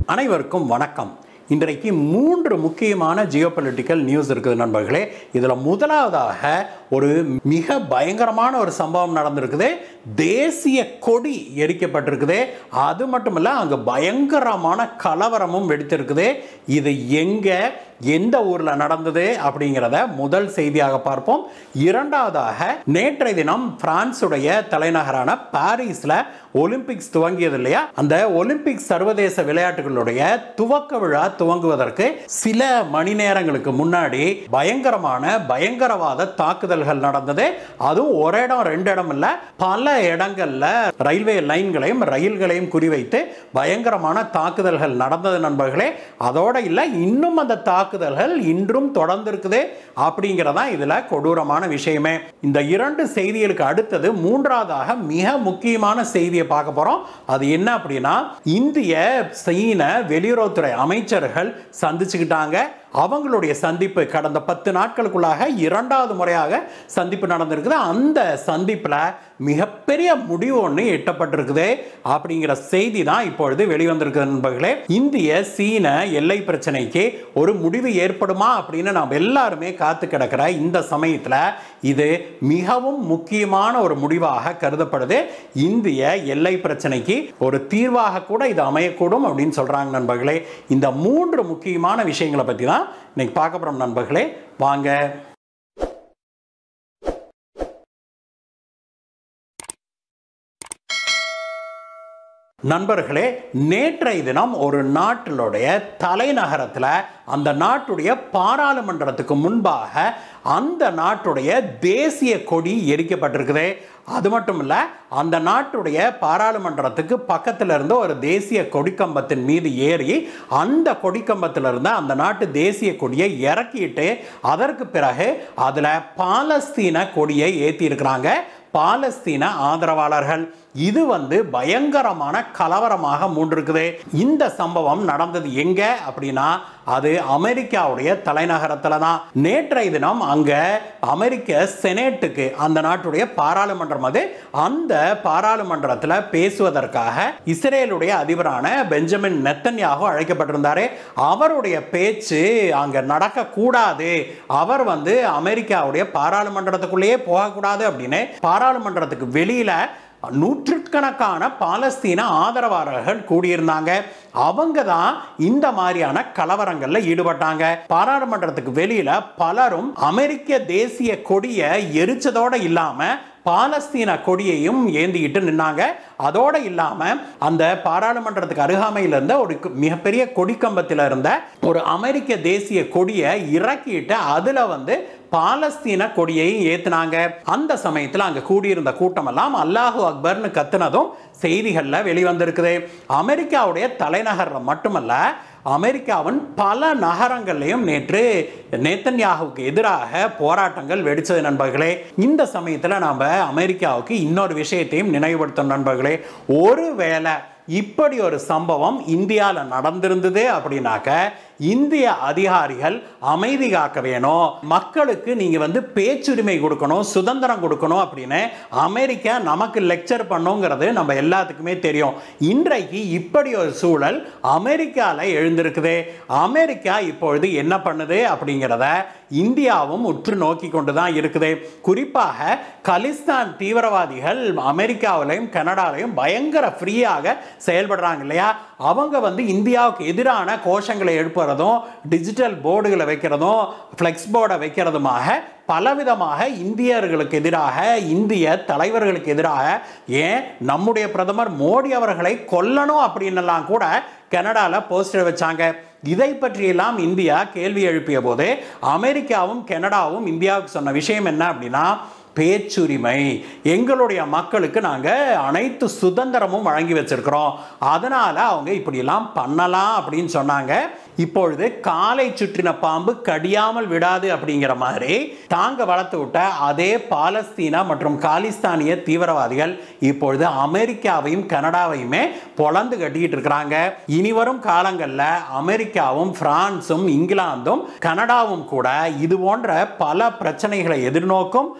அனைவருக்கும் வணக்கம் இன்றைக்கு மூன்று முக்கியமான ஜியோபொலிட்டிக்கல் நியூஸ் இருக்குது நண்பர்களே இதில் முதலாவதாக ஒரு மிக பயங்கரமான ஒரு சம்பவம் நடந்திருக்குது தேசிய கொடி எரிக்கப்பட்டிருக்குது அது மட்டும் இல்லை அங்கே பயங்கரமான கலவரமும் வெடித்திருக்குது இது எங்கே எந்த ஊரில் நடந்தது அப்படிங்கிறத முதல் செய்தியாக பார்ப்போம் இரண்டாவதாக நேற்றைய தினம் பிரான்சுடைய தலைநகரான பாரிஸில் ஒலிம்பிக்ஸ் துவங்கியது இல்லையா அந்த ஒலிம்பிக் சர்வதேச விளையாட்டுகளுடைய துவக்க விழா துவங்குவதற்கு சில மணி நேரங்களுக்கு முன்னாடி பயங்கரமான பயங்கரவாத தாக்குதல்கள் நடந்தது அதுவும் ஒரு இடம் ரெண்டு இடம் இல்ல பல இடங்கள்ல ரயில்வே லைன்களையும் ரயில்களையும் குறிவைத்து பயங்கரமான தாக்குதல்கள் நடந்தது நண்பர்களே அதோட இல்ல இன்னும் அந்த தாக்குதல்கள் இன்றும் தொடர்ந்து இருக்குது அப்படிங்கிறதா இதுல கொடூரமான விஷயமே இந்த இரண்டு செய்திகளுக்கு அடுத்தது மூன்றாவதாக மிக முக்கியமான செய்தியை பார்க்க போறோம் அது என்ன அப்படின்னா இந்திய சீன வெளியுறவுத்துறை அமைச்சர்கள் சந்திச்சுக்கிட்டாங்க அவங்களுடைய சந்திப்பு கடந்த பத்து நாட்களுக்குள்ளாக இரண்டாவது முறையாக சந்திப்பு நடந்திருக்குது அந்த சந்திப்பில் மிகப்பெரிய முடிவு ஒன்று எட்டப்பட்டிருக்குது அப்படிங்கிற செய்தி தான் இப்பொழுது வெளிவந்திருக்குது நண்பர்களே இந்திய சீன எல்லை பிரச்சனைக்கு ஒரு முடிவு ஏற்படுமா அப்படின்னு நாம் எல்லாருமே காத்து கிடக்கிற இந்த சமயத்தில் இது மிகவும் முக்கியமான ஒரு முடிவாக கருதப்படுது இந்திய எல்லை பிரச்சனைக்கு ஒரு தீர்வாக கூட இது அமையக்கூடும் அப்படின்னு சொல்றாங்க நண்பர்களே இந்த மூன்று முக்கியமான விஷயங்களை பற்றி தான் இன்னைக்கு பார்க்க போறோம் நண்பர்களே வாங்க நண்பர்களே நேற்றைய தினம் ஒரு நாட்டினுடைய தலைநகரத்தில் அந்த நாட்டுடைய பாராளுமன்றத்துக்கு முன்பாக அந்த நாட்டுடைய தேசிய கொடி எரிக்கப்பட்டிருக்குது அது மட்டும் இல்லை அந்த நாட்டுடைய பாராளுமன்றத்துக்கு பக்கத்தில் இருந்த ஒரு தேசிய கொடிக்கம்பத்தின் மீது ஏறி அந்த கொடிக்கம்பத்தில் இருந்த அந்த நாட்டு தேசிய கொடியை இறக்கிட்டு அதற்கு பிறகு அதில் பாலஸ்தீன கொடியை ஏற்றி இருக்கிறாங்க பாலஸ்தீன ஆதரவாளர்கள் இது வந்து பயங்கரமான கலவரமாக மூன்றிருக்குது இந்த சம்பவம் நடந்தது எங்க அப்படின்னா அது அமெரிக்காவுடைய தலைநகரத்தில் தான் நேற்றைய தினம் அங்க அமெரிக்க செனேட்டுக்கு அந்த நாட்டுடைய பாராளுமன்றம் அது அந்த பாராளுமன்றத்தில் பேசுவதற்காக இஸ்ரேலுடைய அதிபரான பெஞ்சமின் நெத்தன்யாகு அழைக்கப்பட்டிருந்தாரு அவருடைய பேச்சு அங்க நடக்கக்கூடாது அவர் வந்து அமெரிக்காவுடைய பாராளுமன்றத்துக்குள்ளேயே போகக்கூடாது அப்படின்னு பாராளுமன்றத்துக்கு வெளியில நூற்றுக்கணக்கான பாலஸ்தீன ஆதரவாளர்கள் கூடியிருந்தாங்க அவங்க தான் இந்த மாதிரியான கலவரங்கள்ல ஈடுபட்டாங்க பாராளுமன்றத்துக்கு வெளியில பலரும் அமெரிக்க தேசிய கொடியை எரிச்சதோட இல்லாம பாலஸ்தீன கொடியையும் ஏந்திக்கிட்டு நின்னாங்க அதோட இல்லாம அந்த பாராளுமன்றத்துக்கு அருகாமையில் இருந்த ஒரு மிகப்பெரிய கொடிக்கம்பத்தில் இருந்த ஒரு அமெரிக்க தேசிய கொடியை இறக்கிட்டு அதுல வந்து பாலஸ்தீன கொடியை ஏத்துனாங்க அந்த சமயத்தில் அங்க கூடியிருந்த கூட்டம் எல்லாம் அல்லாஹு அக்பர்னு கத்துனதும் செய்திகள்ல வெளிவந்திருக்குது அமெரிக்காவுடைய தலைநகர் மட்டுமல்ல அமெரிக்காவின் பல நகரங்கள்லையும் நேற்று நேத்தன்யாகுவுக்கு எதிராக போராட்டங்கள் வெடிச்சது நண்பர்களே இந்த சமயத்தில் நாம் அமெரிக்காவுக்கு இன்னொரு விஷயத்தையும் நினைவுபடுத்தும் நண்பர்களே ஒருவேளை இப்படி ஒரு சம்பவம் இந்தியாவில் நடந்திருந்தது அப்படின்னாக்க இந்திய அதிகாரிகள் அமைதி காக்க வேணும் மக்களுக்கு நீங்க வந்து பேச்சுரிமை கொடுக்கணும் சுதந்திரம் கொடுக்கணும் அப்படின்னு அமெரிக்கா நமக்கு லெக்சர் பண்ணுங்கிறது நம்ம எல்லாத்துக்குமே தெரியும் இன்றைக்கு இப்படி ஒரு சூழல் அமெரிக்காவில் எழுந்திருக்குது அமெரிக்கா இப்பொழுது என்ன பண்ணுது அப்படிங்கிறத இந்தியாவும் உற்று நோக்கி கொண்டு தான் இருக்குது குறிப்பாக கலிஸ்தான் தீவிரவாதிகள் அமெரிக்காவிலையும் கனடாலையும் பயங்கர ஃப்ரீயாக செயல்படுறாங்க இல்லையா அவங்க வந்து இந்தியாவுக்கு எதிரான கோஷங்களை எழுப்புறதும் டிஜிட்டல் போர்டுகளை வைக்கிறதும் ஃப்ளெக்ஸ் போர்டை வைக்கிறதுமாக பலவிதமாக இந்தியர்களுக்கு எதிராக இந்திய தலைவர்களுக்கு எதிராக ஏன் நம்முடைய பிரதமர் மோடி அவர்களை கொல்லணும் அப்படின்னெல்லாம் கூட கனடாவில் போஸ்டர் வச்சாங்க இதை பற்றியெல்லாம் இந்தியா கேள்வி எழுப்பிய போது அமெரிக்காவும் கனடாவும் இந்தியாவுக்கு சொன்ன விஷயம் என்ன அப்படின்னா பேச்சுரிமை எங்களுடைய மக்களுக்கு நாங்கள் அனைத்து சுதந்திரமும் வழங்கி வச்சிருக்கிறோம் அதனால அவங்க இப்படியெல்லாம் பண்ணலாம் அப்படின்னு சொன்னாங்க இப்பொழுது காலை சுற்றின பாம்பு கடியாமல் விடாது அப்படிங்கிற மாதிரி தாங்க வளர்த்து விட்ட அதே பாலஸ்தீனா மற்றும் காலிஸ்தானிய தீவிரவாதிகள் இப்பொழுது அமெரிக்காவையும் கனடாவையுமே பொழந்து கட்டிக்கிட்டு இருக்கிறாங்க இனி வரும் காலங்களில் அமெரிக்காவும் பிரான்சும் இங்கிலாந்தும் கனடாவும் கூட இது போன்ற பல பிரச்சனைகளை எதிர்நோக்கும் அப்படி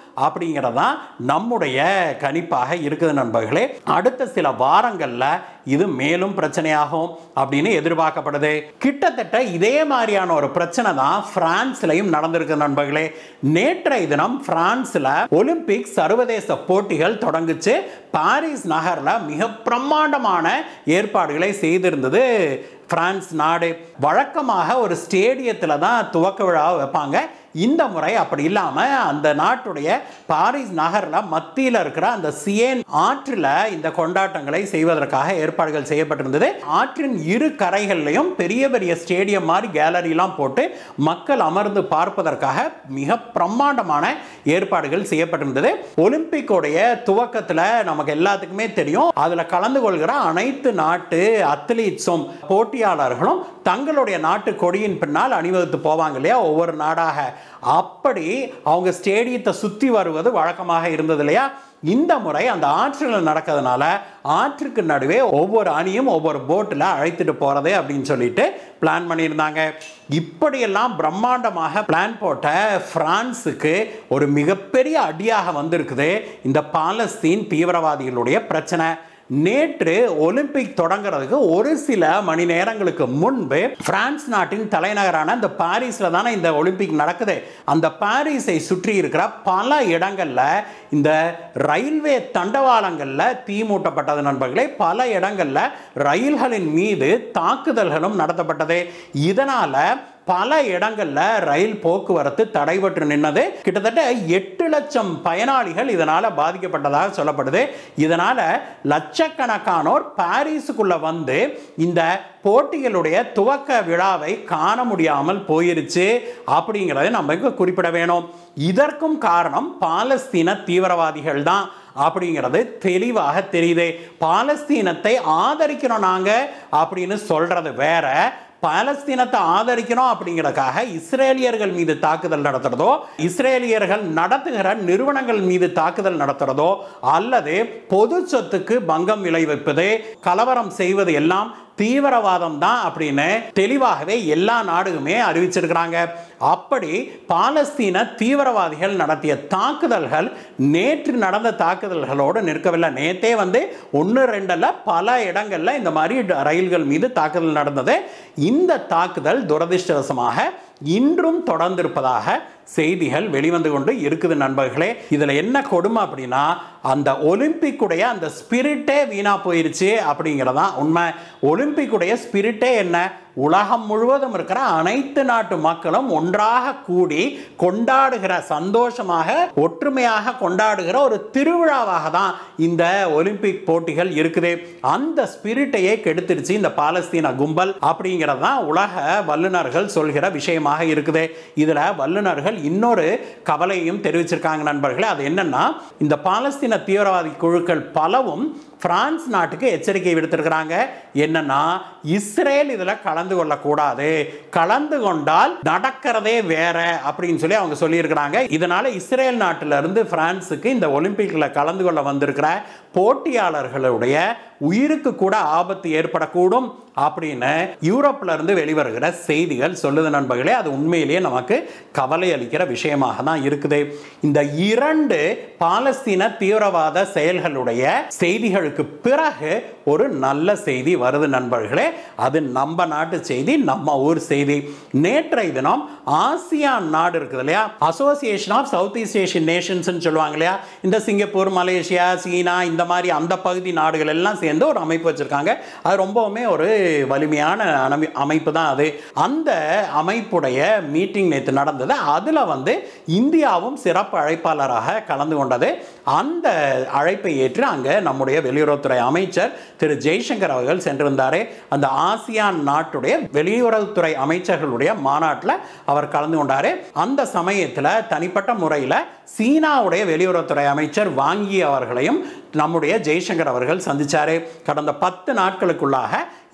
அப்படிங்கிறதான் நம்முடைய கணிப்பாக இருக்குது நண்பர்களே அடுத்த சில வாரங்களில் இது மேலும் பிரச்சனையாகும் அப்படின்னு எதிர்பார்க்கப்படுது கிட்டத்தட்ட இதே மாதிரியான ஒரு பிரச்சனை தான் பிரான்ஸ்லையும் நடந்திருக்கு நண்பர்களே நேற்றைய தினம் பிரான்ஸ்ல ஒலிம்பிக் சர்வதேச போட்டிகள் தொடங்குச்சு பாரிஸ் நகர்ல மிக பிரம்மாண்டமான ஏற்பாடுகளை செய்திருந்தது பிரான்ஸ் நாடு வழக்கமாக ஒரு ஸ்டேடியத்தில் தான் துவக்க விழா வைப்பாங்க இந்த முறை அப்படி இல்லாமல் அந்த நாட்டுடைய பாரிஸ் நகரில் மத்தியில் இருக்கிற அந்த சியேன் ஆற்றில் இந்த கொண்டாட்டங்களை செய்வதற்காக ஏற்பாடுகள் செய்யப்பட்டிருந்தது ஆற்றின் இரு கரைகள்லையும் பெரிய பெரிய ஸ்டேடியம் மாதிரி கேலரிலாம் போட்டு மக்கள் அமர்ந்து பார்ப்பதற்காக மிக பிரம்மாண்டமான ஏற்பாடுகள் செய்யப்பட்டிருந்தது ஒலிம்பிக்கோடைய துவக்கத்தில் நமக்கு எல்லாத்துக்குமே தெரியும் அதில் கலந்து கொள்கிற அனைத்து நாட்டு அத்லீட்ஸும் போட்டியாளர்களும் தங்களுடைய நாட்டு கொடியின் பின்னால் அணிவகுத்து போவாங்க இல்லையா ஒவ்வொரு நாடாக அப்படி அவங்க ஸ்டேடியத்தை சுற்றி வருவது வழக்கமாக இருந்தது இல்லையா இந்த முறை அந்த ஆற்றில் நடக்கிறதுனால ஆற்றுக்கு நடுவே ஒவ்வொரு அணியும் ஒவ்வொரு போட்டில் அழைத்துட்டு போகிறது அப்படின்னு சொல்லிட்டு பிளான் பண்ணியிருந்தாங்க இப்படியெல்லாம் பிரம்மாண்டமாக பிளான் போட்ட பிரான்ஸுக்கு ஒரு மிகப்பெரிய அடியாக வந்திருக்குது இந்த பாலஸ்தீன் தீவிரவாதிகளுடைய பிரச்சனை நேற்று ஒலிம்பிக் தொடங்குறதுக்கு ஒரு சில மணி நேரங்களுக்கு முன்பு பிரான்ஸ் நாட்டின் தலைநகரான இந்த பாரிஸ்ல தானே இந்த ஒலிம்பிக் நடக்குது அந்த பாரிஸை சுற்றி இருக்கிற பல இடங்கள்ல இந்த ரயில்வே தண்டவாளங்கள்ல தீ மூட்டப்பட்டது நண்பர்களே பல இடங்கள்ல ரயில்களின் மீது தாக்குதல்களும் நடத்தப்பட்டது இதனால பல இடங்கள்ல ரயில் போக்குவரத்து தடைபட்டு நின்னது கிட்டத்தட்ட எட்டு லட்சம் பயனாளிகள் இதனால பாதிக்கப்பட்டதாக சொல்லப்படுது இதனால லட்சக்கணக்கானோர் பாரிஸுக்குள்ள வந்து இந்த போட்டிகளுடைய துவக்க விழாவை காண முடியாமல் போயிருச்சு அப்படிங்கிறத நம்ம இங்க குறிப்பிட வேணும் இதற்கும் காரணம் பாலஸ்தீன தீவிரவாதிகள் தான் அப்படிங்கிறது தெளிவாக தெரியுது பாலஸ்தீனத்தை ஆதரிக்கிறோம் நாங்க அப்படின்னு சொல்றது வேற பாலஸ்தீனத்தை ஆதரிக்கணும் அப்படிங்கிறதுக்காக இஸ்ரேலியர்கள் மீது தாக்குதல் நடத்துறதோ இஸ்ரேலியர்கள் நடத்துகிற நிறுவனங்கள் மீது தாக்குதல் நடத்துறதோ அல்லது பொது சொத்துக்கு பங்கம் விளைவிப்பது கலவரம் செய்வது எல்லாம் தீவிரவாதம் தான் அப்படின்னு தெளிவாகவே எல்லா நாடுகளுமே அறிவிச்சிருக்கிறாங்க அப்படி பாலஸ்தீன தீவிரவாதிகள் நடத்திய தாக்குதல்கள் நேற்று நடந்த தாக்குதல்களோடு நிற்கவில்லை நேத்தே வந்து ஒன்று ரெண்டில் பல இடங்களில் இந்த மாதிரி ரயில்கள் மீது தாக்குதல் நடந்தது இந்த தாக்குதல் துரதிருஷ்டவசமாக இன்றும் தொடர்ந்திருப்பதாக செய்திகள் வெளிவந்து கொண்டு இருக்குது நண்பர்களே இதில் என்ன கொடுமை அப்படின்னா அந்த ஒலிம்பிக்குடைய அந்த ஸ்பிரிட்டே வீணா போயிருச்சு அப்படிங்கிறதான் உண்மை ஒலிம்பிக்குடைய ஸ்பிரிட்டே என்ன உலகம் முழுவதும் இருக்கிற அனைத்து நாட்டு மக்களும் ஒன்றாக கூடி கொண்டாடுகிற சந்தோஷமாக ஒற்றுமையாக கொண்டாடுகிற ஒரு திருவிழாவாக தான் இந்த ஒலிம்பிக் போட்டிகள் இருக்குது அந்த ஸ்பிரிட்டையே கெடுத்துருச்சு இந்த பாலஸ்தீன கும்பல் அப்படிங்கிறது தான் உலக வல்லுநர்கள் சொல்கிற விஷயமாக இருக்குது இதில் வல்லுநர்கள் இன்னொரு கவலையும் தெரிவிச்சிருக்காங்க நண்பர்களே அது என்னன்னா இந்த பாலஸ்தீன தீவிரவாதி குழுக்கள் பலவும் பிரான்ஸ் நாட்டுக்கு எச்சரிக்கை விடுத்திருக்கிறாங்க என்னன்னா இஸ்ரேல் இதில் கலந்து கொள்ளக்கூடாது கலந்து கொண்டால் நடக்கிறதே வேற அப்படின்னு சொல்லி அவங்க சொல்லியிருக்கிறாங்க இதனால இஸ்ரேல் நாட்டிலிருந்து பிரான்ஸுக்கு இந்த ஒலிம்பிக்கில் கலந்து கொள்ள வந்திருக்கிற போட்டியாளர்களுடைய உயிருக்கு கூட ஆபத்து ஏற்படக்கூடும் அப்படின்னு யூரோப்ல இருந்து வெளிவருகிற செய்திகள் சொல்லுது நண்பர்களே அது உண்மையிலேயே நமக்கு கவலை அளிக்கிற விஷயமாக தான் இருக்குது இந்த இரண்டு பாலஸ்தீன தீவிரவாத செயல்களுடைய செய்திகளுக்கு பிறகு ஒரு நல்ல செய்தி வருது நண்பர்களே அது நம்ம நாட்டு செய்தி நம்ம ஊர் செய்தி நேற்றைய தினம் ஆசியான் நாடு இருக்குது இல்லையா association of south east Asian nations சொல்லுவாங்க இல்லையா இந்த சிங்கப்பூர் மலேசியா சீனா இந்த மாதிரி அந்த பகுதி நாடுகள் எல்லாம் சேர்ந்து ஒரு அமைப்பு வச்சிருக்காங்க அது ரொம்பவுமே ஒரு வலிமையான அமை- அமைப்பு தான் அது அந்த அமைப்புடைய மீட்டிங் நேற்று நடந்தது அதில் வந்து இந்தியாவும் சிறப்பு அழைப்பாளராக கலந்து கொண்டது அந்த அழைப்பை ஏற்று அங்கே நம்முடைய வெளியுறவுத்துறை அமைச்சர் திரு ஜெய்சங்கர் அவர்கள் சென்றிருந்தார் அந்த ஆசியான் நாட்டுடைய வெளியுறவுத்துறை அமைச்சர்களுடைய மாநாட்டில் அவர் கலந்து கொண்டார் அந்த சமயத்தில் தனிப்பட்ட முறையில் சீனாவுடைய வெளியுறவுத்துறை அமைச்சர் வாங்கி அவர்களையும் நம்முடைய ஜெய்சங்கர் அவர்கள் சந்திச்சாரு கடந்த பத்து நாட்களுக்குள்ளாக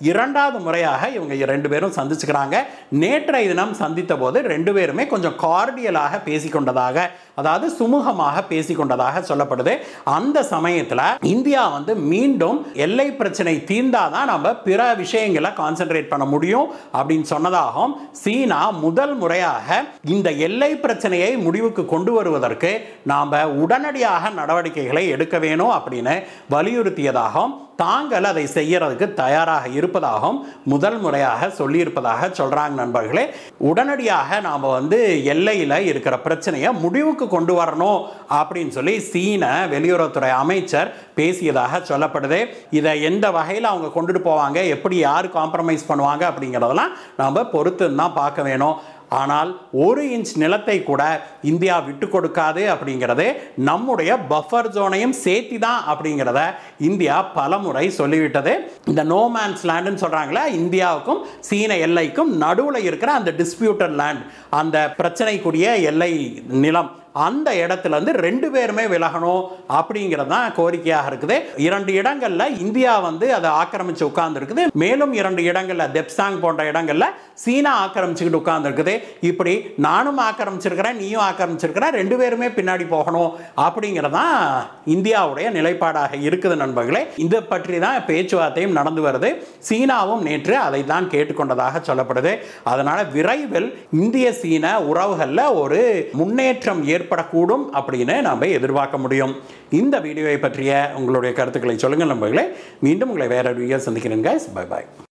இரண்டாவது முறையாக இவங்க ரெண்டு பேரும் சந்திச்சுக்கிறாங்க நேற்றைய தினம் சந்தித்த போது ரெண்டு பேருமே கொஞ்சம் கார்டியலாக பேசிக்கொண்டதாக அதாவது சுமூகமாக பேசிக்கொண்டதாக சொல்லப்படுது அந்த சமயத்தில் இந்தியா வந்து மீண்டும் எல்லை பிரச்சனை தீர்ந்தாதான் நம்ம பிற விஷயங்களை கான்சென்ட்ரேட் பண்ண முடியும் அப்படின்னு சொன்னதாகவும் சீனா முதல் முறையாக இந்த எல்லை பிரச்சனையை முடிவுக்கு கொண்டு வருவதற்கு நாம் உடனடியாக நடவடிக்கைகளை எடுக்க வேணும் அப்படின்னு வலியுறுத்தியதாகவும் தாங்கள் அதை செய்யறதுக்கு தயாராக இருப்பதாகவும் முதல் முறையாக சொல்லியிருப்பதாக சொல்றாங்க நண்பர்களே உடனடியாக நாம் வந்து எல்லையில் இருக்கிற பிரச்சனையை முடிவுக்கு கொண்டு வரணும் அப்படின்னு சொல்லி சீன வெளியுறவுத்துறை அமைச்சர் பேசியதாக சொல்லப்படுது இதை எந்த வகையில் அவங்க கொண்டுட்டு போவாங்க எப்படி யார் காம்ப்ரமைஸ் பண்ணுவாங்க அப்படிங்கிறதெல்லாம் நாம் பொறுத்து தான் பார்க்க வேணும் ஆனால் ஒரு இன்ச் நிலத்தை கூட இந்தியா விட்டு கொடுக்காது அப்படிங்கிறது நம்முடைய பஃபர் ஜோனையும் சேர்த்தி தான் அப்படிங்கிறத இந்தியா பலமுறை சொல்லிவிட்டது இந்த நோமேன்ஸ் லேண்டுன்னு சொல்கிறாங்களே இந்தியாவுக்கும் சீன எல்லைக்கும் நடுவில் இருக்கிற அந்த டிஸ்பியூட்டட் லேண்ட் அந்த பிரச்சனைக்குரிய எல்லை நிலம் அந்த இடத்துல இருந்து ரெண்டு பேருமே விலகணும் அப்படிங்கிறது தான் கோரிக்கையாக இருக்குது இரண்டு இடங்கள்ல இந்தியா வந்து அதை ஆக்கிரமிச்சு உட்கார்ந்து இருக்குது மேலும் இரண்டு இடங்கள்ல தெப்சாங் போன்ற இடங்கள்ல சீனா ஆக்கிரமிச்சுக்கிட்டு உட்கார்ந்து இருக்குது இப்படி நானும் ஆக்கிரமிச்சிருக்கிறேன் நீயும் ஆக்கிரமிச்சிருக்கிற ரெண்டு பேருமே பின்னாடி போகணும் அப்படிங்கிறது தான் இந்தியாவுடைய நிலைப்பாடாக இருக்குது நண்பர்களே இதை பற்றி தான் பேச்சுவார்த்தையும் நடந்து வருது சீனாவும் நேற்று அதை தான் கேட்டுக்கொண்டதாக சொல்லப்படுது அதனால விரைவில் இந்திய சீன உறவுகளில் ஒரு முன்னேற்றம் ஏற்படக்கூடும் அப்படின்னு நாம் எதிர்பார்க்க முடியும் இந்த வீடியோவை பற்றிய உங்களுடைய கருத்துக்களை சொல்லுங்கள் நண்பர்களே மீண்டும் உங்களை வேற வீடியோ சந்திக்கிறேன் guys. bye பாய்